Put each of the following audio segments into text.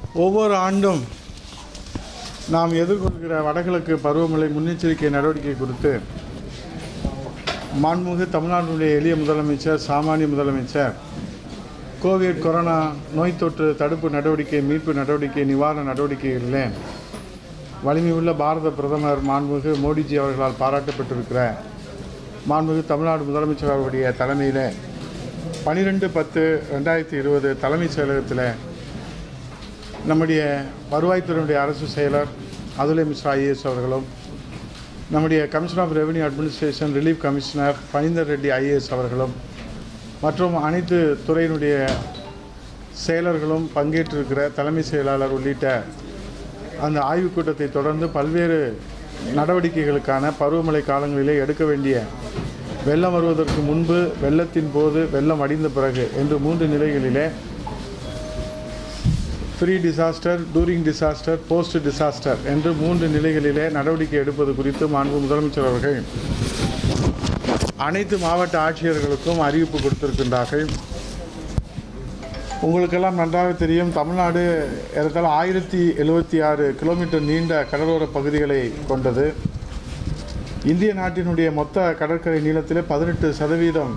ஒவ்வொரு ஆண்டும் நாம் எதிர்கொள்கிற வடகிழக்கு பருவமழை முன்னெச்சரிக்கை நடவடிக்கை குறித்து மாண்புமிகு தமிழ்நாட்டினுடைய எளிய முதலமைச்சர் சாமானிய முதலமைச்சர் கோவிட் கொரோனா நோய் தொற்று தடுப்பு நடவடிக்கை மீட்பு நடவடிக்கை நிவாரண நடவடிக்கைகளிலே வலிமையுள்ள பாரத பிரதமர் மாண்புமிகு மோடிஜி அவர்களால் பாராட்டப்பட்டிருக்கிற மாண்புமிகு தமிழ்நாடு முதலமைச்சர் அவருடைய தலைமையில் பனிரெண்டு பத்து ரெண்டாயிரத்தி இருபது தலைமைச் செயலகத்தில் நம்முடைய வருவாய்த்துறையினுடைய அரசு செயலர் அதுலை மிஸ்ரா ஐஏஎஸ் அவர்களும் நம்முடைய commissioner of revenue administration relief commissioner Phanindra Reddy IAS அவர்களும் மற்றும் அனைத்து துறையினுடைய செயலர்களும் பங்கேற்றிருக்கிற தலைமை செயலாளர் உள்ளிட்ட அந்த ஆய்வுக் கூட்டத்தை தொடர்ந்து பல்வேறு நடவடிக்கைகளுக்கான பருவமழை காலங்களிலே எடுக்க வேண்டிய வெள்ளம் வருவதற்கு முன்பு வெள்ளத்தின் போது வெள்ளம் அடிந்த பிறகு என்று மூன்று நிலைகளிலே pre disaster during disaster post disaster என்று மூன்று நிலைகளிலே நடவடிக்கை எடுப்பது குறித்து மாண்பு முதலமைச்சர் அவர்கள் அனைத்து மாவட்ட ஆட்சியர்களுக்கும் அறிவிப்பு கொடுத்திருக்கின்றார்கள் உங்களுக்கெல்லாம் நன்றாக தெரியும் தமிழ்நாடு ஏறத்தாழ ஆயிரத்தி எழுபத்தி ஆறு கிலோமீட்டர் நீண்ட கடலோர பகுதிகளை கொண்டது இந்திய நாட்டினுடைய மொத்த கடற்கரை நீளத்திலே பதினெட்டு சதவீதம்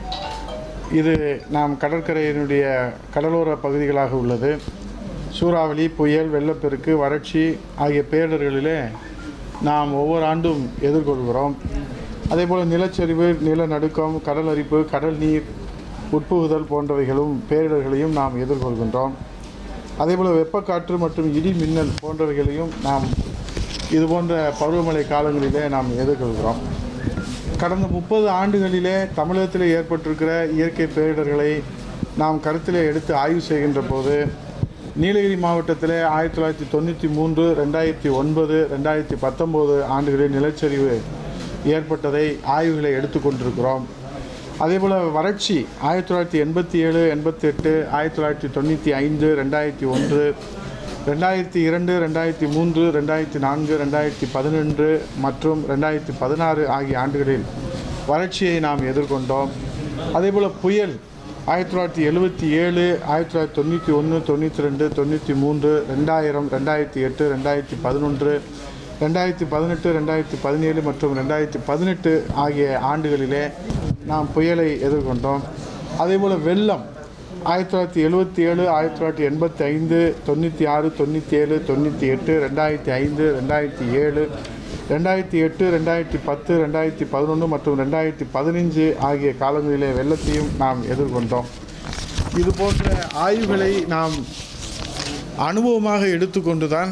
இது நாம் கடற்கரையினுடைய கடலோர பகுதிகளாக உள்ளது சூறாவளி புயல் வெள்ளப்பெருக்கு வறட்சி ஆகிய பேரிடர்களிலே நாம் ஒவ்வொரு ஆண்டும் எதிர்கொள்கிறோம் அதேபோல் நிலச்சரிவு நிலநடுக்கம் கடல் அரிப்பு கடல் நீர் உட்புகுதல் போன்றவைகளும் பேரிடர்களையும் நாம் எதிர்கொள்கின்றோம் அதேபோல் வெப்பக்காற்று மற்றும் இடி மின்னல் போன்றவைகளையும் நாம் இது போன்ற பருவமழை காலங்களிலே நாம் எதிர்கொள்கிறோம் கடந்த முப்பது ஆண்டுகளிலே தமிழகத்தில் ஏற்பட்டிருக்கிற இயற்கை பேரிடர்களை நாம் கருத்திலே எடுத்து ஆய்வு செய்கின்ற போது நீலகிரி மாவட்டத்தில் ஆயிரத்தி தொள்ளாயிரத்தி தொண்ணூற்றி மூன்று ரெண்டாயிரத்தி ஒன்பது ரெண்டாயிரத்தி பத்தொம்போது ஆண்டுகளில் நிலச்சரிவு ஏற்பட்டதை ஆய்வுகளை எடுத்துக்கொண்டிருக்கிறோம் அதேபோல் வறட்சி ஆயிரத்தி தொள்ளாயிரத்தி எண்பத்தி ஏழு எண்பத்தெட்டு ஆயிரத்தி தொள்ளாயிரத்தி தொண்ணூற்றி ஐந்து ரெண்டாயிரத்தி ஒன்று ரெண்டாயிரத்தி இரண்டு ரெண்டாயிரத்தி மூன்று ரெண்டாயிரத்தி நான்கு ரெண்டாயிரத்தி பதினொன்று மற்றும் ரெண்டாயிரத்தி பதினாறு ஆகிய ஆண்டுகளில் வறட்சியை நாம் எதிர்கொண்டோம் அதேபோல் புயல் ஆயிரத்தி தொள்ளாயிரத்தி எழுபத்தி ஏழு ஆயிரத்தி தொள்ளாயிரத்தி தொண்ணூற்றி ஒன்று தொண்ணூற்றி ரெண்டு தொண்ணூற்றி மூன்று ரெண்டாயிரம் ரெண்டாயிரத்தி எட்டு ரெண்டாயிரத்தி பதினொன்று ரெண்டாயிரத்தி பதினெட்டு ரெண்டாயிரத்தி பதினேழு மற்றும் ரெண்டாயிரத்தி பதினெட்டு ஆகிய ஆண்டுகளிலே நாம் புயலை எதிர்கொண்டோம் அதேபோல் வெள்ளம் ஆயிரத்தி தொள்ளாயிரத்தி எழுபத்தி ஏழு ஆயிரத்தி தொள்ளாயிரத்தி எண்பத்தி ஐந்து தொண்ணூற்றி ஆறு தொண்ணூற்றி ஏழு தொண்ணூற்றி எட்டு ரெண்டாயிரத்தி ஐந்து ரெண்டாயிரத்தி ஏழு ரெண்டாயிரத்தி எட்டு ரெண்டாயிரத்தி பத்து ரெண்டாயிரத்தி பதினொன்று மற்றும் ரெண்டாயிரத்தி பதினஞ்சு ஆகிய காலங்களிலே வெள்ளத்தையும் நாம் எதிர்கொண்டோம் இது போன்ற ஆய்வுகளை நாம் அனுபவமாக எடுத்துக்கொண்டு தான்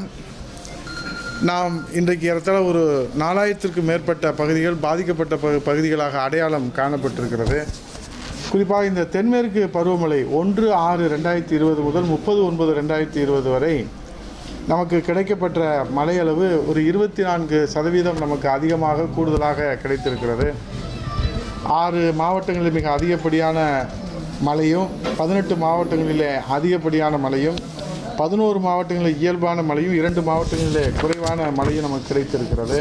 நாம் இன்றைக்கு ஏறத்தாழ ஒரு நாலாயிரத்திற்கு மேற்பட்ட பகுதிகள் பாதிக்கப்பட்ட பகு பகுதிகளாக அடையாளம் காணப்பட்டிருக்கிறது குறிப்பாக இந்த தென்மேற்கு பருவமழை ஒன்று ஆறு ரெண்டாயிரத்தி இருபது முதல் முப்பது ஒன்பது ரெண்டாயிரத்தி இருபது வரை நமக்கு கிடைக்கப்பட்ட மழையளவு ஒரு இருபத்தி நான்கு சதவீதம் நமக்கு அதிகமாக கூடுதலாக கிடைத்திருக்கிறது ஆறு மாவட்டங்களில் மிக அதிகப்படியான மழையும் பதினெட்டு மாவட்டங்களிலே அதிகப்படியான மழையும் பதினோரு மாவட்டங்களில் இயல்பான மழையும் இரண்டு மாவட்டங்களிலே குறைவான மழையும் நமக்கு கிடைத்திருக்கிறது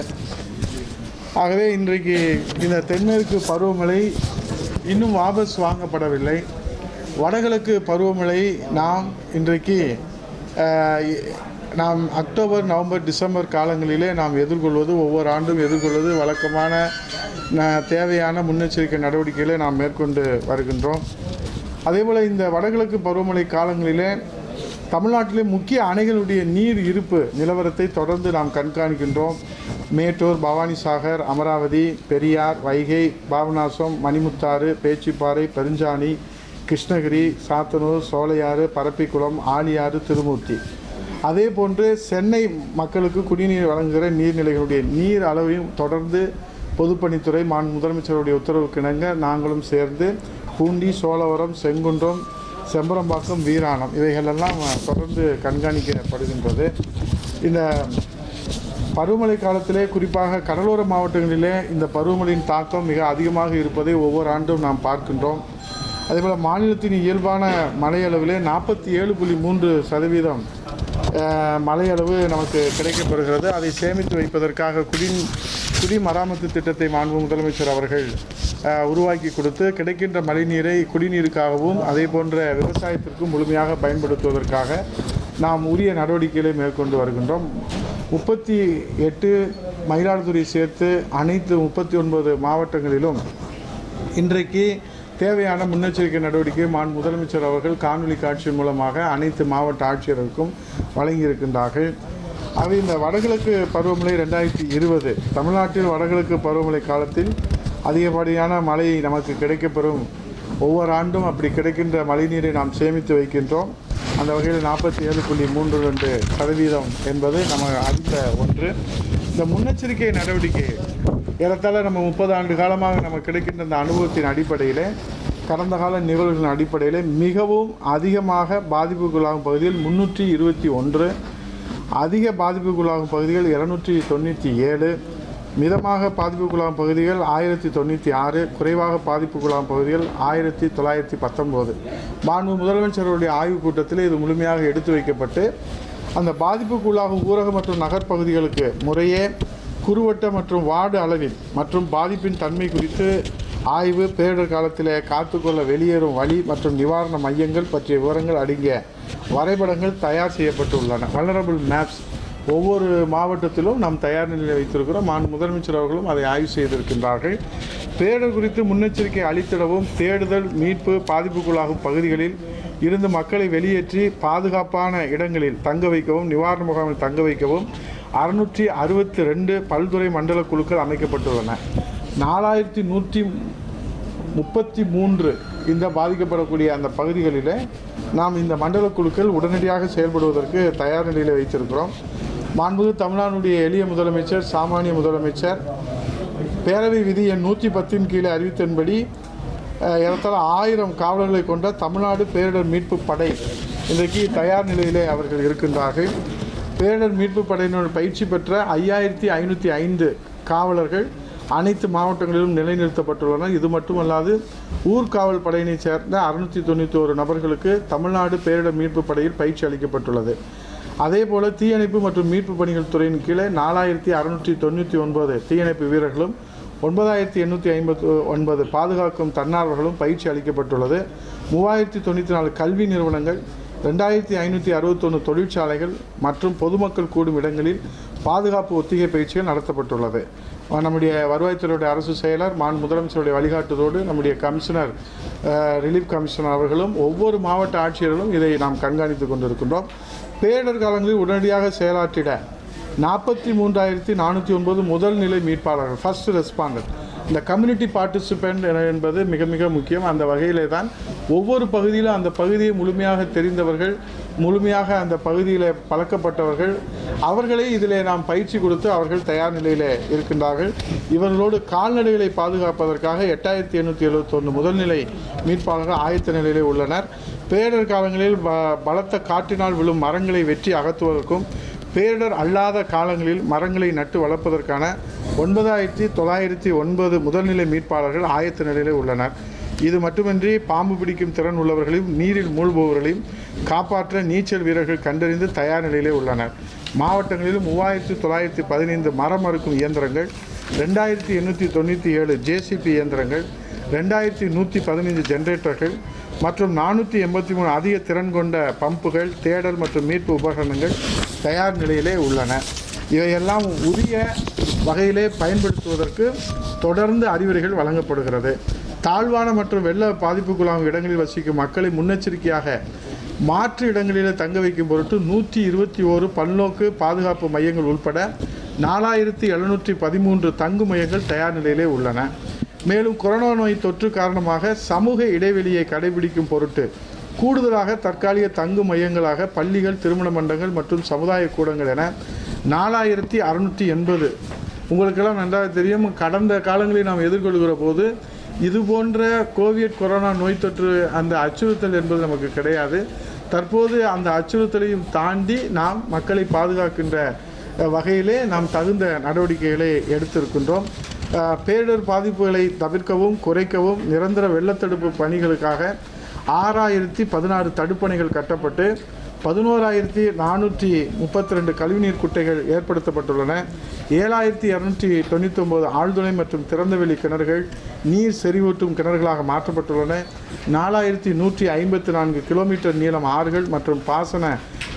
ஆகவே இன்றைக்கு இந்த தென்மேற்கு பருவமழை இன்னும் வாபஸ் வாங்கப்படவில்லை வடகிழக்கு பருவமழை நாம் இன்றைக்கு அஹ், நாம் அக்டோபர் நவம்பர் டிசம்பர் காலங்களிலே நாம் எதிர்கொள்வது ஒவ்வொரு ஆண்டும் எதிர்கொள்வது வழக்கமான ந- தேவையான முன்னெச்சரிக்கை நடவடிக்கைகளை நாம் மேற்கொண்டு வருகின்றோம் அதேபோல் இந்த வடகிழக்கு பருவமழை காலங்களிலே தமிழ்நாட்டிலே முக்கிய அணைகளுடைய நீர் இருப்பு நிலவரத்தை தொடர்ந்து நாம் கண்காணிக்கின்றோம் மேட்டூர் பவானிசாகர் அமராவதி பெரியார் வைகை பாபநாசம் மணிமுத்தாறு பேச்சிப்பாறை பெருஞ்சாணி கிருஷ்ணகிரி சாத்தனூர் சோலையாறு பரப்பிக்குளம் ஆழியாறு திருமூர்த்தி அதே போன்று சென்னை மக்களுக்கு குடிநீர் வழங்குகிற நீர்நிலைகளுடைய நீர் அளவையும் தொடர்ந்து பொதுப்பணித்துறை மான் முதலமைச்சருடைய உத்தரவுக்கு இணங்க நாங்களும் சேர்ந்து பூண்டி சோழவரம் செங்குன்றம் செம்பரம்பாக்கம் வீராணம் இவைகளெல்லாம் தொடர்ந்து கண்காணிக்கப்படுகின்றது இந்த பருவமழை காலத்திலே குறிப்பாக கடலோர மாவட்டங்களிலே இந்த பருவமழையின் தாக்கம் மிக அதிகமாக இருப்பதை ஒவ்வொரு ஆண்டும் நாம் பார்க்கின்றோம் அதேபோல் மாநிலத்தின் இயல்பான மழையளவிலே நாற்பத்தி ஏழு புள்ளி மூன்று சதவீதம் அஹ், மழையளவு நமக்கு கிடைக்கப்பெறுகிறது அதை சேமித்து வைப்பதற்காக குடி குடிமராமத்து திட்டத்தை மாண்பு முதலமைச்சர் அவர்கள் அஹ், உருவாக்கி கொடுத்து கிடைக்கின்ற மழைநீரை குடிநீருக்காகவும் அதே போன்ற விவசாயத்திற்கும் முழுமையாக பயன்படுத்துவதற்காக நாம் உரிய நடவடிக்கைகளை மேற்கொண்டு வருகின்றோம் முப்பத்தி எட்டு மயிலாடுதுறை சேர்த்து அனைத்து முப்பத்தி ஒன்பது மாவட்டங்களிலும் இன்றைக்கு தேவையான முன்னெச்சரிக்கை நடவடிக்கை மான் முதலமைச்சர் அவர்கள் காணொலி காட்சி மூலமாக அனைத்து மாவட்ட ஆட்சியர்களுக்கும் வழங்கியிருக்கின்றார்கள் அவை இந்த வடகிழக்கு பருவமழை ரெண்டாயிரத்தி இருபது தமிழ்நாட்டில் வடகிழக்கு பருவமழை காலத்தில் அதிகப்படியான மழை நமக்கு கிடைக்கப்பெறும் ஒவ்வொரு ஆண்டும் அப்படி கிடைக்கின்ற மழைநீரை நாம் சேமித்து வைக்கின்றோம் அந்த வகையில் நாற்பத்தி ஏழு புள்ளி மூன்று ரெண்டு சதவீதம் என்பது நம்ம அறிந்த ஒன்று இந்த முன்னெச்சரிக்கை நடவடிக்கை ஏறத்தாழ நம்ம முப்பது ஆண்டு காலமாக நமக்கு கிடைக்கின்ற இந்த அனுபவத்தின் அடிப்படையில் கடந்த கால நிகழ்வுகளின் அடிப்படையில் மிகவும் அதிகமாக பாதிப்புக்குள்ளாகும் பகுதியில் முன்னூற்றி இருபத்தி ஒன்று அதிக பாதிப்புக்குள்ளாகும் பகுதிகள் இருநூற்றி தொண்ணூற்றி ஏழு மிதமாக பாதிப்புக்குள்ளாகும் பகுதிகள் ஆயிரத்தி தொண்ணூற்றி ஆறு குறைவாக பாதிப்புக்குள்ளாகும் பகுதிகள் ஆயிரத்தி தொள்ளாயிரத்தி பத்தொம்போது மாண்பு முதலமைச்சருடைய ஆய்வுக் கூட்டத்தில் இது முழுமையாக எடுத்து வைக்கப்பட்டு அந்த பாதிப்புக்குள்ளாகும் ஊரக மற்றும் நகர்ப்பகுதிகளுக்கு முறையே குறுவட்ட மற்றும் வார்டு அளவில் மற்றும் பாதிப்பின் தன்மை குறித்து ஆய்வு பேரிடர் காலத்தில் காத்துக்கொள்ள வெளியேறும் வழி மற்றும் நிவாரண மையங்கள் பற்றிய விவரங்கள் அடங்கிய வரைபடங்கள் தயார் செய்யப்பட்டுள்ளன வல்னரபிள் மேப்ஸ் ஒவ்வொரு மாவட்டத்திலும் நாம் தயார் நிலையில் வைத்திருக்கிறோம் மாண்பு முதலமைச்சர் அவர்களும் அதை ஆய்வு செய்திருக்கின்றார்கள் பேரிடர் குறித்து முன்னெச்சரிக்கை அளித்திடவும் தேடுதல் மீட்பு பாதிப்புக்குள்ளாகும் பகுதிகளில் இருந்து மக்களை வெளியேற்றி பாதுகாப்பான இடங்களில் தங்க வைக்கவும் நிவாரண முகாமில் தங்க வைக்கவும் அறுநூற்றி அறுபத்தி ரெண்டு பல்துறை மண்டல குழுக்கள் அமைக்கப்பட்டுள்ளன நாலாயிரத்தி நூற்றி முப்பத்தி மூன்று இந்த பாதிக்கப்படக்கூடிய அந்த பகுதிகளில் நாம் இந்த மண்டல குழுக்கள் உடனடியாக செயல்படுவதற்கு தயார் நிலையில் வைத்திருக்கிறோம் மாண்புமிகு தமிழ்நாடுடைய எளிய முதலமைச்சர் சாமானிய முதலமைச்சர் பேரவை விதி எண் நூற்றி பத்தின் கீழே அறிவித்தன்படி அஹ், ஏறத்தாழ ஆயிரம் காவலர்களை கொண்ட தமிழ்நாடு பேரிடர் மீட்பு படை இன்றைக்கு தயார் நிலையிலே அவர்கள் இருக்கின்றார்கள் பேரிடர் மீட்பு படையினர் பயிற்சி பெற்ற ஐயாயிரத்தி ஐநூற்றி ஐந்து காவலர்கள் அனைத்து மாவட்டங்களிலும் நிலைநிறுத்தப்பட்டுள்ளனர் இது மட்டுமல்லாது ஊர்காவல் படையினைச் சேர்ந்த அறுநூற்றி தொண்ணூற்றி ஒரு நபர்களுக்கு தமிழ்நாடு பேரிடர் மீட்பு படையில் பயிற்சி அளிக்கப்பட்டுள்ளது அதேபோல தீயணைப்பு மற்றும் மீட்பு பணிகள் துறையின் கீழே நாலாயிரத்தி அறுநூற்றி தொண்ணூற்றி ஒன்பது தீயணைப்பு வீரர்களும் ஒன்பதாயிரத்தி எண்ணூற்றி ஐம்பத்து ஒன்பது பாதுகாக்கும் தன்னார்வர்களும் பயிற்சி அளிக்கப்பட்டுள்ளது மூவாயிரத்தி தொண்ணூற்றி நாலு கல்வி நிறுவனங்கள் ரெண்டாயிரத்தி ஐநூற்றி அறுபத்தொன்று தொழிற்சாலைகள் மற்றும் பொதுமக்கள் கூடும் இடங்களில் பாதுகாப்பு ஒத்திகை பயிற்சிகள் நடத்தப்பட்டுள்ளது அஹ் நம்முடைய வருவாய்த்துறையுடைய அரசு செயலர் மான் முதலமைச்சருடைய வழிகாட்டுதோடு நம்முடைய கமிஷனர் அஹ், ரிலீஃப் கமிஷனர் அவர்களும் ஒவ்வொரு மாவட்ட ஆட்சியர்களும் இதை நாம் கண்காணித்து கொண்டிருக்கின்றோம் பேரிடர் காலங்களில் உடனடியாக செயலாற்றிட நாற்பத்தி மூன்றாயிரத்தி நானூற்றி ஒன்பது முதல் நிலை மீட்பாளர்கள் ஃபர்ஸ்ட் ரெஸ்பாண்டர் இந்த கம்யூனிட்டி பார்ட்டிசிபெண்ட் என்பது மிக மிக முக்கியம் அந்த வகையிலே தான் ஒவ்வொரு பகுதியிலும் அந்த பகுதியை முழுமையாக தெரிந்தவர்கள் முழுமையாக அந்த பகுதியில் பழக்கப்பட்டவர்கள் அவர்களை இதிலே நாம் பயிற்சி கொடுத்து அவர்கள் தயார் நிலையில் இருக்கின்றார்கள் இவர்களோடு கால்நடைகளை பாதுகாப்பதற்காக எட்டாயிரத்தி எண்ணூற்றி எழுபத்தொன்று முதல்நிலை மீட்பாளர்கள் ஆயத்த நிலையிலே உள்ளனர் பேரிடர் காலங்களில் ப பலத்த காற்றினால் விழும் மரங்களை வெற்றி அகற்றுவதற்கும் பேரிடர் அல்லாத காலங்களில் மரங்களை நட்டு வளர்ப்பதற்கான ஒன்பதாயிரத்தி தொள்ளாயிரத்தி ஒன்பது முதல்நிலை மீட்பாளர்கள் ஆயத்த நிலையிலே உள்ளனர் இது மட்டுமின்றி பாம்பு பிடிக்கும் திறன் உள்ளவர்களையும் நீரில் மூழ்குபவர்களையும் காப்பாற்ற நீச்சல் வீரர்கள் கண்டறிந்து தயார் நிலையிலே உள்ளனர் மாவட்டங்களில் மூவாயிரத்தி தொள்ளாயிரத்தி பதினைந்து மரம் அறுக்கும் இயந்திரங்கள் ரெண்டாயிரத்தி எண்ணூற்றி தொண்ணூற்றி ஏழு ஜேசிபி இயந்திரங்கள் ரெண்டாயிரத்தி நூற்றி பதினைந்து ஜெனரேட்டர்கள் மற்றும் நானூற்றி எண்பத்தி மூணு அதிக திறன் கொண்ட பம்புகள் தேடல் மற்றும் மீட்பு உபகரணங்கள் தயார் நிலையிலே உள்ளன இவையெல்லாம் உரிய வகையிலே பயன்படுத்துவதற்கு தொடர்ந்து அறிவுரைகள் வழங்கப்படுகிறது தாழ்வான மற்றும் வெள்ள பாதிப்புக்குள்ளாகும் இடங்களில் வசிக்கும் மக்களை முன்னெச்சரிக்கையாக மாற்று இடங்களில் தங்க வைக்கும் பொருட்டு நூற்றி இருபத்தி ஓரு பல்நோக்கு பாதுகாப்பு மையங்கள் உட்பட நாலாயிரத்தி எழுநூற்றி பதிமூன்று தங்கு மையங்கள் தயார் நிலையிலே உள்ளன மேலும் கொரோனா நோய் தொற்று காரணமாக சமூக இடைவெளியை கடைபிடிக்கும் பொருட்டு கூடுதலாக தற்காலிக தங்கு மையங்களாக பள்ளிகள் திருமண மண்டபங்கள் மற்றும் சமுதாய கூடங்கள் என நாலாயிரத்தி அறுநூற்றி எண்பது உங்களுக்கெல்லாம் நன்றாக தெரியும் கடந்த காலங்களில் நாம் எதிர்கொள்கிற போது இது போன்ற கோவிட் கொரோனா நோய் தொற்று அந்த அச்சுறுத்தல் என்பது நமக்கு கிடையாது தற்போது அந்த அச்சுறுத்தலையும் தாண்டி நாம் மக்களை பாதுகாக்கின்ற அஹ், வகையிலே நாம் தகுந்த நடவடிக்கைகளை எடுத்திருக்கின்றோம் அஹ், பேரிடர் பாதிப்புகளை தவிர்க்கவும் குறைக்கவும் நிரந்தர வெள்ளத்தடுப்பு பணிகளுக்காக ஆறாயிரத்தி பதினாறு தடுப்பணைகள் கட்டப்பட்டு பதினோராயிரத்தி நானூற்றி முப்பத்தி ரெண்டு கழிவுநீர் குட்டைகள் ஏற்படுத்தப்பட்டுள்ளன ஏழாயிரத்தி இரநூற்றி தொண்ணூற்றி ஒம்பது ஆழ்துளை மற்றும் திறந்தவெளி கிணறுகள் நீர் செறிவூட்டும் கிணறுகளாக மாற்றப்பட்டுள்ளன நாலாயிரத்தி நூற்றி ஐம்பத்தி நான்கு கிலோமீட்டர் நீளம் ஆறுகள் மற்றும் பாசன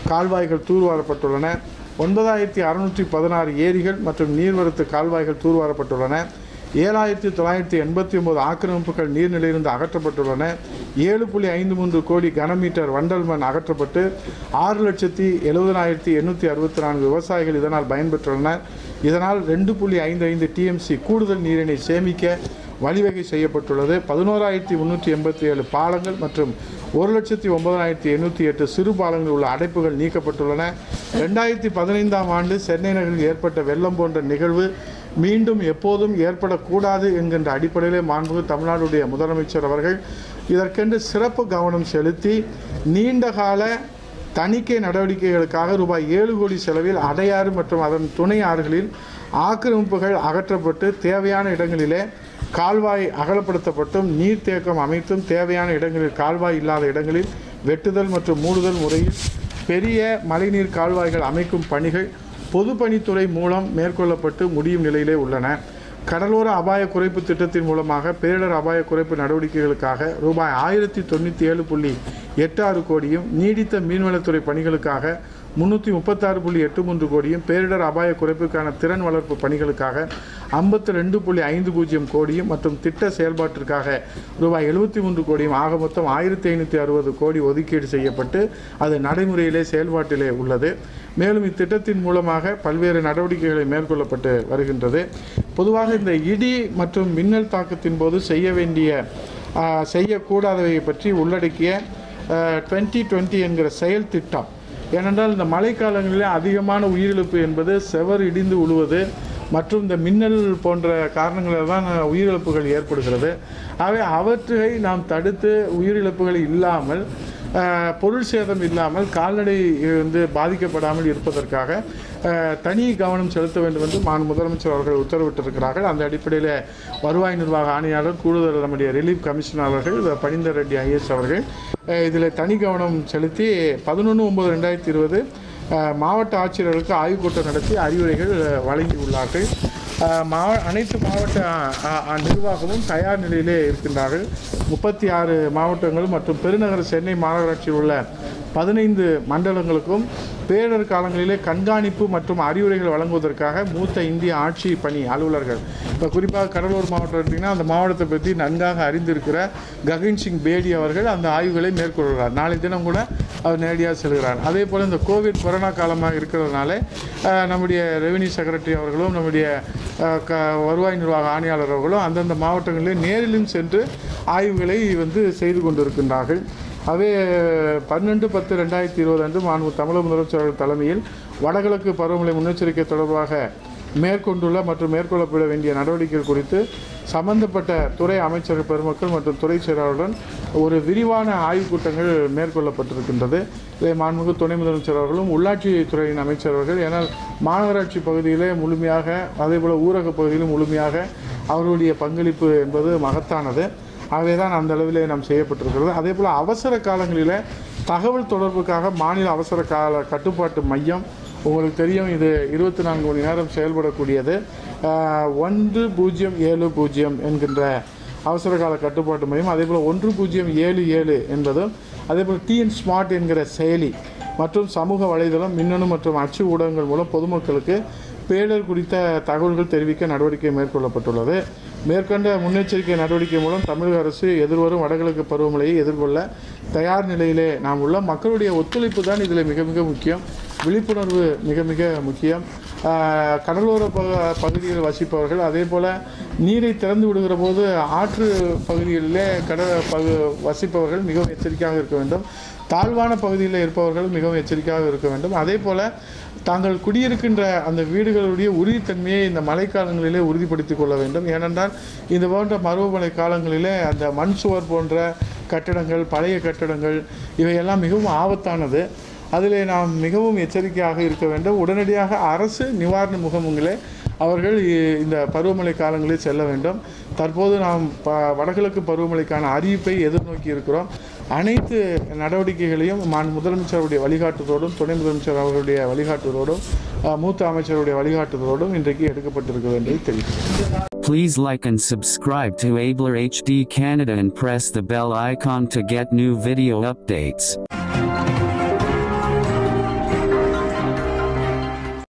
கால்வாய்கள் தூர்வாரப்பட்டுள்ளன ஒன்பதாயிரத்தி அறுநூற்றி பதினாறு ஏரிகள் மற்றும் நீர்வரத்து கால்வாய்கள் தூர்வாரப்பட்டுள்ளன ஏழாயிரத்தி தொள்ளாயிரத்தி எண்பத்தி ஒன்பது ஆக்கிரமிப்புகள் நீர்நிலையிலிருந்து அகற்றப்பட்டுள்ளன ஏழு புள்ளி ஐந்து மூன்று கோடி கனமீட்டர் வண்டல் மண் அகற்றப்பட்டு ஆறு லட்சத்தி எழுபதனாயிரத்தி எண்ணூற்றி அறுபத்தி நான்கு விவசாயிகள் இதனால் பயன்பெற்றுள்ளனர் இதனால் ரெண்டு புள்ளி ஐந்து ஐந்து டிஎம்சி கூடுதல் நீரினை சேமிக்க வழிவகை செய்யப்பட்டுள்ளது பதினோராயிரத்தி முந்நூற்றி எண்பத்தி ஏழு பாலங்கள் மற்றும் ஒரு லட்சத்தி ஒன்பதாயிரத்தி எண்ணூற்றி எட்டு சிறு பாலங்களில் உள்ள அடைப்புகள் நீக்கப்பட்டுள்ளன ரெண்டாயிரத்தி பதினைந்தாம் ஆண்டு சென்னை நகரில் ஏற்பட்ட வெள்ளம் போன்ற நிகழ்வு மீண்டும் எப்போதும் ஏற்படக்கூடாது என்கின்ற அடிப்படையிலே மாண்புமிகு தமிழ்நாடுடைய முதலமைச்சர் அவர்கள் இதற்கென்று சிறப்பு கவனம் செலுத்தி நீண்டகால தணிக்கை நடவடிக்கைகளுக்காக ரூபாய் ஏழு கோடி செலவில் அடையாறு மற்றும் அதன் துணை ஆறுகளில் ஆக்கிரமிப்புகள் அகற்றப்பட்டு தேவையான இடங்களிலே கால்வாய் அகலப்படுத்தப்பட்டும் நீர்த்தேக்கம் அமைத்தும் தேவையான இடங்களில் கால்வாய் இல்லாத இடங்களில் வெட்டுதல் மற்றும் மூடுதல் முறையில் பெரிய மழைநீர் கால்வாய்கள் அமைக்கும் பணிகள் பொதுப்பணித்துறை மூலம் மேற்கொள்ளப்பட்டு முடியும் நிலையிலே உள்ளன கடலோர அபாய குறைப்பு திட்டத்தின் மூலமாக பேரிடர் அபாய குறைப்பு நடவடிக்கைகளுக்காக ரூபாய் ஆயிரத்தி தொண்ணூற்றி ஏழு புள்ளி எட்டு ஆறு கோடியும் நீடித்த மீன்வளத்துறை பணிகளுக்காக முன்னூற்றி முப்பத்தாறு புள்ளி எட்டு மூன்று கோடியும் பேரிடர் அபாய குறைப்புக்கான திறன் வளர்ப்பு பணிகளுக்காக ஐம்பத்தி ரெண்டு புள்ளி ஐந்து பூஜ்ஜியம் கோடியும் மற்றும் திட்ட செயல்பாட்டிற்காக ரூபாய் எழுபத்தி மூன்று கோடியும் ஆக மொத்தம் ஆயிரத்தி ஐநூற்றி அறுபது கோடி ஒதுக்கீடு செய்யப்பட்டு அது நடைமுறையிலே செயல்பாட்டிலே உள்ளது மேலும் இத்திட்டத்தின் மூலமாக பல்வேறு நடவடிக்கைகளை மேற்கொள்ளப்பட்டு வருகின்றது பொதுவாக இந்த இடி மற்றும் மின்னல் தாக்கத்தின் போது செய்ய வேண்டிய ஆ, செய்யக்கூடாதவை பற்றி உள்ளடக்கிய டுவெண்ட்டி டுவெண்ட்டி என்கிற செயல் திட்டம் ஏனென்றால் இந்த மழைக்காலங்களிலே அதிகமான உயிரிழப்பு என்பது செவர் இடிந்து உழுவது மற்றும் இந்த மின்னல் போன்ற காரணங்களால் தான் உயிரிழப்புகள் ஏற்படுகிறது ஆகவே அவற்றை நாம் தடுத்து உயிரிழப்புகள் இல்லாமல் அஹ், பொருள் சேதம் இல்லாமல் கால்நடை வந்து பாதிக்கப்படாமல் இருப்பதற்காக அஹ், தனி கவனம் செலுத்த வேண்டும் என்று மாண்பு முதலமைச்சர் அவர்கள் உத்தரவிட்டிருக்கிறார்கள் அந்த அடிப்படையில் வருவாய் நிர்வாக ஆணையாளர் கூடுதல் நம்முடைய ரிலீஃப் கமிஷனர் அவர்கள் பணிந்தர் ரெட்டி ஐஏஎஸ் அவர்கள் இதில் தனி கவனம் செலுத்தி பதினொன்று ஒம்பது ரெண்டாயிரத்தி இருபது மாவட்ட ஆட்சியர்களுக்கு ஆய்வுக் கூட்டம் நடத்தி அறிவுரைகள் அஹ், வழங்கியுள்ளார்கள் அஹ், மாவ அனைத்து மாவட்ட அஹ், அஹ், நிர்வாகமும் தயார் நிலையிலே இருக்கின்றார்கள் முப்பத்தி ஆறு மாவட்டங்கள் மற்றும் பெருநகர சென்னை மாநகராட்சியில் உள்ள பதினைந்து மண்டலங்களுக்கும் பேரிடர் காலங்களிலே கண்காணிப்பு மற்றும் அறிவுரைகள் வழங்குவதற்காக மூத்த இந்திய ஆட்சி பணி அலுவலர்கள் இப்போ குறிப்பாக கடலூர் மாவட்டம் எடுத்திங்கன்னா அந்த மாவட்டத்தை பற்றி நன்காக அறிந்திருக்கிற ககன் சிங் பேடி அவர்கள் அந்த ஆய்வுகளை மேற்கொள்கிறார் நாளை தினம் கூட அவர் நேரடியாக செல்கிறார் அதே போல் இந்த கோவிட் கொரோனா காலமாக இருக்கிறதுனால அஹ், நம்முடைய ரெவென்யூ செக்ரட்டரி அவர்களும் நம்முடைய அஹ், க வருவாய் நிர்வாக ஆணையாளர் அவர்களும் அந்தந்த மாவட்டங்களில் நேரிலும் சென்று ஆய்வுகளை வந்து செய்து கொண்டிருக்கின்றார்கள் அதே பன்னெண்டு பத்து ரெண்டாயிரத்தி இருபது அன்று மாண்பு தமிழக முதலமைச்சர் அவர்கள் தலைமையில் வடகிழக்கு பருவமழை முன்னெச்சரிக்கை தொடர்பாக மேற்கொண்டுள்ள மற்றும் மேற்கொள்ளப்பட வேண்டிய நடவடிக்கைகள் குறித்து சம்பந்தப்பட்ட துறை அமைச்சர் பெருமக்கள் மற்றும் துறை செயலாளருடன் ஒரு விரிவான ஆய்வுக் கூட்டங்கள் மேற்கொள்ளப்பட்டிருக்கின்றது இதை மாண்புமிகு துணை முதலமைச்சர் அவர்களும் உள்ளாட்சித்துறையின் அமைச்சர் அவர்கள் ஏன்னால் மாநகராட்சி பகுதியிலே முழுமையாக அதேபோல் ஊரக பகுதியிலும் முழுமையாக அவர்களுடைய பங்களிப்பு என்பது மகத்தானது ஆகவே தான் அந்த அளவிலே நாம் செய்யப்பட்டிருக்கிறது அதே போல் அவசர காலங்களில் தகவல் தொடர்புக்காக மாநில அவசர கால கட்டுப்பாட்டு மையம் உங்களுக்கு தெரியும் இது இருபத்தி நான்கு மணி நேரம் செயல்படக்கூடியது ஆஹ், ஒன்று பூஜ்ஜியம் ஏழு பூஜ்ஜியம் என்கின்ற அவசர கால கட்டுப்பாட்டு மையம் அதே போல் ஒன்று பூஜ்ஜியம் ஏழு ஏழு என்பதும் அதே போல் டிஎன் ஸ்மார்ட் என்கிற செயலி மற்றும் சமூக வலைதளம் மின்னணு மற்றும் அச்சு ஊடகங்கள் மூலம் பொதுமக்களுக்கு பேரிடர் குறித்த தகவல்கள் தெரிவிக்க நடவடிக்கை மேற்கொள்ளப்பட்டுள்ளது மேற்கண்ட முன்னெச்சரிக்கை நடவடிக்கை மூலம் தமிழக அரசு எதிர்வரும் வடகிழக்கு பருவமழையை எதிர்கொள்ள தயார் நிலையிலே நாம் உள்ள மக்களுடைய ஒத்துழைப்பு தான் இதில் மிக மிக முக்கியம் விழிப்புணர்வு மிக மிக முக்கியம் ஆஹ், கடலோர ப பகுதியில் வசிப்பவர்கள் அதே போல் நீரை திறந்து விடுகிற போது ஆற்று பகுதிகளிலே கடல் பகு வசிப்பவர்கள் மிகவும் எச்சரிக்கையாக இருக்க வேண்டும் தாழ்வான பகுதியில் இருப்பவர்கள் மிகவும் எச்சரிக்கையாக இருக்க வேண்டும் அதே போல் தாங்கள் குடியிருக்கின்ற அந்த வீடுகளுடைய உறுதித்தன்மையை இந்த மழைக்காலங்களிலே உறுதிப்படுத்திக் கொள்ள வேண்டும் ஏனென்றால் இந்த போன்ற பருவமழை காலங்களிலே அந்த மண் சுவர் போன்ற கட்டடங்கள் பழைய கட்டடங்கள் இவையெல்லாம் மிகவும் ஆபத்தானது அதிலே நாம் மிகவும் எச்சரிக்கையாக இருக்க வேண்டும் உடனடியாக அரசு நிவாரண முகாம்களே அவர்கள் இ- இந்த பருவமழை காலங்களில் செல்ல வேண்டும் தற்போது நாம் ப வடகிழக்கு பருவமழைக்கான அறிவிப்பை எதிர்நோக்கி இருக்கிறோம் அனைத்து நடவடிக்கைகளையும் மான் முதலமைச்சருடைய வழிகாட்டுதலோடும் துணை முதலமைச்சர் அவர்களுடைய வழிகாட்டுதலோடும் அஹ், மூத்த அமைச்சருடைய வழிகாட்டுதலோடும் இன்றைக்கு எடுக்கப்பட்டிருக்கிறது என்பதை தெரிவிக்கிறேன் Please like and subscribe to Abler HD Canada and press the bell icon to get new video updates.